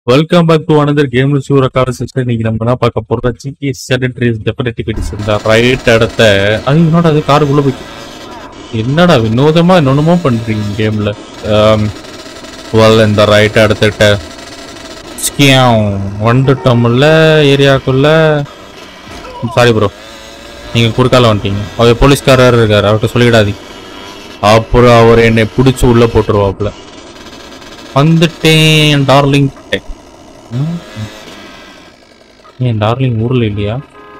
Welcome back to another game show record sister இன்னைக்கு நம்ம என்ன பார்க்க போறோம் ஜிபிஎஸ் செடன்ட்ரிஸ் டெஃபினட்டிவ் எடிஷன் தான் ரைட் இடத்த அது என்னடா அது காருக்குள்ள போய் என்னடா வினோதமா என்னென்னமோ பண்றீங்க கேம்ல வெல் இந்த ரைட் இடத்துக்கிட்ட ஸ்கியாம் வந்துட்டோம்ல ஏரியாக்குள்ள சாரி ப்ரோ நீங்க குறுக்கால வந்துட்டீங்க அவர் போலீஸ்காரர் இருக்காரு அவர்கிட்ட சொல்லிடாதீங்க அப்புறம் அவர் என்னை பிடிச்சி உள்ள போட்டுருவாப்புல வந்துட்டேன் டார்லிங் ம். ஏன் டார்லிங் ஊர்ல இல்லையா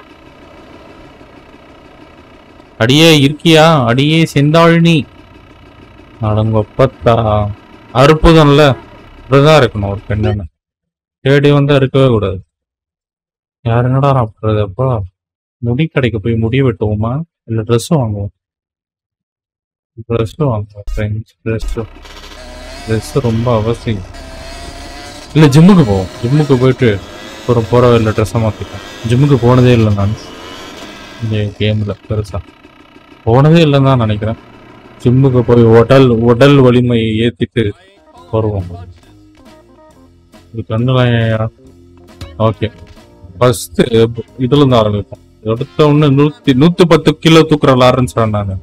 அடியே இருக்கியா அடியே செந்தாழினி அடங்கொப்பத்தா அற்புதம்ல இப்படிதான் இருக்கணும் ஒரு பெண்ணு தேடி வந்தா இருக்கவே கூடாது யார் என்னடா சாப்பிடுறது அப்பா முடி கடைக்கு போய் முடி வெட்டுவோமா இல்ல ட்ரெஸ் வாங்குவோம் ட்ரெஸ் வாங்குவோம் ஃப்ரெண்ட்ஸ் ட்ரெஸ் ட்ரெஸ் ரொம்ப அவசியம் இல்ல ஜிம்முக்கு போவோம் ஜிம்முக்கு போயிட்டு அப்புறம் போற இல்லை ட்ரெஸ்ஸை மாத்திப்போம் ஜிம்முக்கு போனதே இல்லை நான் இந்த கேம்ல பெருசா போனதே இல்லைன்னு தான் நினைக்கிறேன் ஜிம்முக்கு போய் உடல் உடல் வலிமையை ஏத்திட்டு வருவோம் இது கண்ணுல ஓகே ஃபர்ஸ்ட் இதுல இருந்து ஆரம்பிப்போம் எடுத்த உடனே நூத்தி நூத்தி பத்து கிலோ தூக்குற ஆரம்பிச்சிடறேன் நான்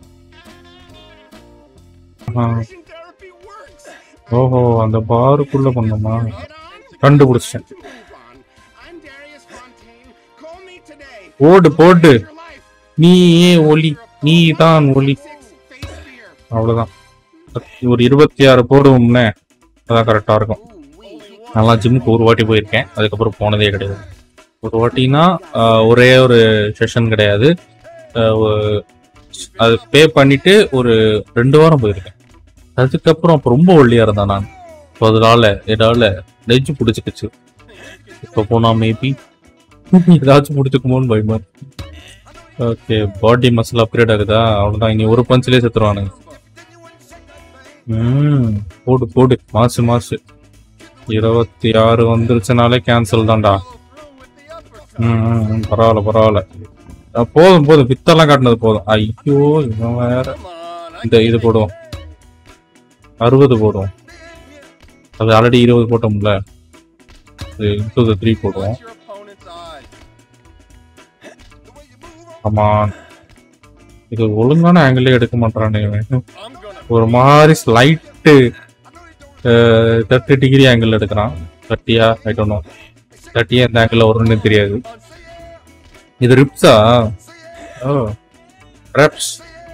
ஓஹோ அந்த பாருக்குள்ள பண்ணுமா கண்டுபிடிச்சேன் ஓடு போடு நீ ஏன் ஒலி நீ தான் ஒலி அவ்வளவுதான் ஒரு இருபத்தி ஆறு போடுவோம்னே அதான் கரெக்டா இருக்கும் நல்லா ஜிம்முக்கு ஒரு வாட்டி போயிருக்கேன் அதுக்கப்புறம் போனதே கிடையாது ஒரு வாட்டினா ஆஹ், ஒரே ஒரு செஷன் கிடையாது ஆஹ், ஒரு- அது பே பண்ணிட்டு ஒரு ரெண்டு வாரம் போயிருக்கேன் அதுக்கப்புறம் அப்ப ரொம்ப ஒல்லியா இருந்தேன் நான் So அதனால என்னால நெஞ்சு பிடிச்சிக்கிச்சு இப்ப போனா மேபி ஏதாச்சும் பிடிச்சிக்குமோன்னு பயமா ஓகே பாடி மசில் அப்கிரேட் ஆகுதா அவ்வளவுதான் இனி ஒரு பஞ்சிலே செத்துருவானுங்க ம் போடு போடு மாசு மாசு இருபத்தி ஆறு வந்துருச்சுனாலே கேன்சல் தான்டா ம் ம், ம், பரவாயில்ல பரவாயில்ல அஹ், போதும் போதும் வித்தெல்லாம் காட்டினது போதும் ஐயோ இவன் வேற இந்த இது போடுவோம் அறுபது போடுவோம் அது ஆல்ரெடி இருபது போட்டோம்ல இன்டூ த த்ரீ போடுவோம் ஆமா இது ஒழுங்கான ஆங்கிளே எடுக்க மாட்டானே இவன். ஒரு மாதிரி ஸ்லைட்டு தேர்ட்டி டிகிரி ஆங்கிள் எடுக்கிறான் தேர்ட்டியா ஐ டோன்ட் நோ தேர்ட்டியா இந்த ஆங்கிள் வரும்னு தெரியாது இது ரிப்ஸா ஓ ரெப்ஸ்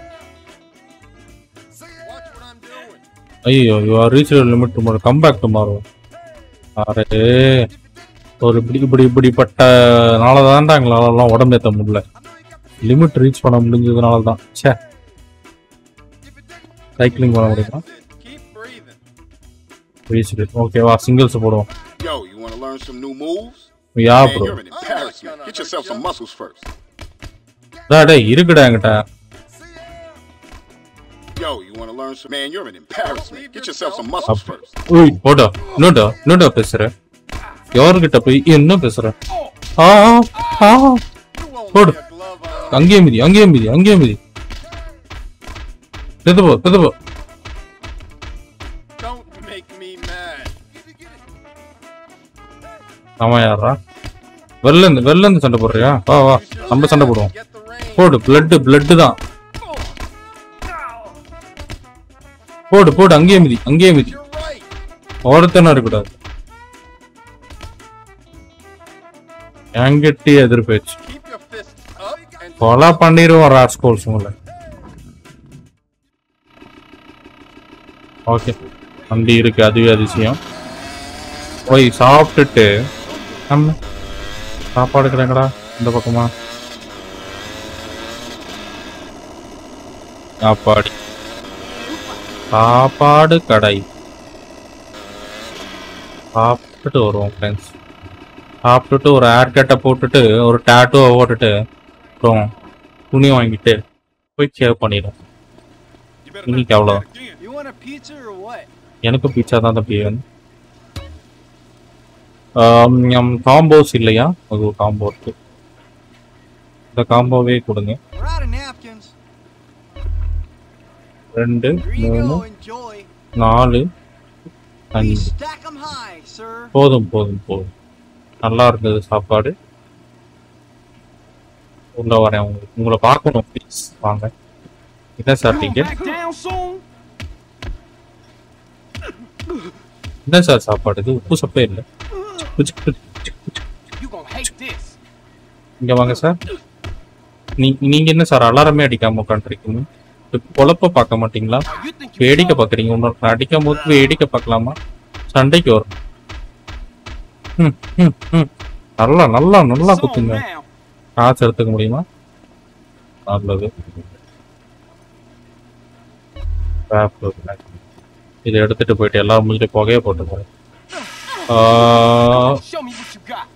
ஐயோ you are reach limit tomorrow come back tomorrow அரே ஒரு இப்படி இப்படி இப்படிப்பட்ட நாள தான்டா எங்களாலலாம் உடம்பு ஏற்ற முடியல லிமிட் ரீச் பண்ண முடிஞ்சதுனால தான் ச்சே சைக்கிளிங் பண்ண முடியுமா ரீச் ஓகேவா சிங்கிள்ஸ் போடுவோம் Yo, you want to learn some new moves? Yeah Man, bro you're an embarrassment. Get yourself some muscles first. டேய் இருக்குடா என்கிட்ட Yo, you want to learn some? Man, you're an embarrassment. Get yourself some muscles first. ஓய் போடா என்னடா என்னடா பேசுற யாருகிட்ட போய் என்ன பேசுற ஆ ஆ போடு அங்கேயே மிதி அங்கேயே மிதி அங்கேயே மிதி செத்து போ செத்து போ Don't make me mad. ஆமா யாரா வெளில இருந்து வெளில இருந்து சண்டை போடுறியா வா வா நம்ம சண்டை போடுவோம் Get the range. போடு பிளட் பிளட் தான் போடு போடு அங்கேயே மிதி அங்கேயே மிதி You're right. ஒருத்தனும் இருக்கக்கூடாது என்கிட்ட எதிர்பேச்சு Keep your fists up and கொலை பண்ணிடுவோம் ராஸ்கோல்ஸ் உங்களை ஓகே வண்டி இருக்கு அதுவே அதிசயம் போய் சாப்பிட்டுட்டு நம்ம சாப்பாடு கிடையாங்கடா இந்த பக்கமா சாப்பாடு சாப்பாடு கடை சாப்பிட்டுட்டு வருவோம் ஃப்ரெண்ட்ஸ் சாப்பிட்டுட்டு ஒரு ஹேர் கட்டை போட்டுட்டு ஒரு டேட்டூவை போட்டுட்டு அப்புறம் துணி வாங்கிட்டு போய் சேவ் பண்ணிடும் you better You not need do Paolo. that again. You want a pizza or what? எனக்கு பீச்சா தான் தம்பி வேணும் காம்போஸ் இல்லையா அது ஒரு காம்போ இருக்கு இந்த காம்போவே கொடுங்க We're out of napkins. ரெண்டு Here you மூணு go. Enjoy. நாலு அஞ்சு Please stack 'em high, sir. போதும் போதும் போதும் நல்லா இருந்தது சாப்பாடு உள்ள வரேன் உங்களுக்கு உங்களை பார்க்கணும் ப்ளீஸ் வாங்க என்ன sir ticket Back down soon. என்ன சார் சாப்பாடு இது உப்பு சப்பே இல்லை You gonna hate this. இங்க வாங்க சார் நீ நீங்க என்ன சார் அலாரமே அடிக்காம உட்காந்துருக்கீங்க பொழப்ப பார்க்க மாட்டீங்களா Oh, you think you வேடிக்கை பார்க்குறீங்க இன்னொரு அடிக்கும் போது வேடிக்கை பார்க்கலாமா சண்டைக்கு வரும் ம், ம், ம். நல்லா நல்லா நல்லா so குத்துங்க now? காசு எடுத்துக்க முடியுமா நல்லது Crap இருக்கு. இதை எடுத்துட்டு போயிட்டு எல்லாரும் முடிச்சுட்டு புகைய போட்டுக்கோங்க ஆ, Show me what you got.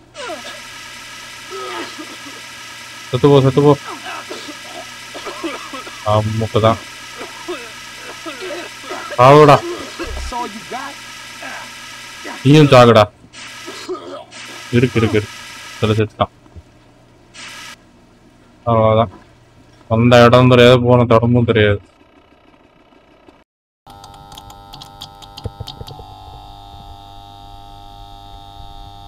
செத்து போ செத்து போ ஆமுக்கு தான் சாகுடா That's all you got. நீயும் சாகுடா இருக்கு இருக்கு இருக்கு சில செத்துட்டான் அவ்வளோதான் வந்த இடம் தெரியாது போன தொடமும் தெரியாது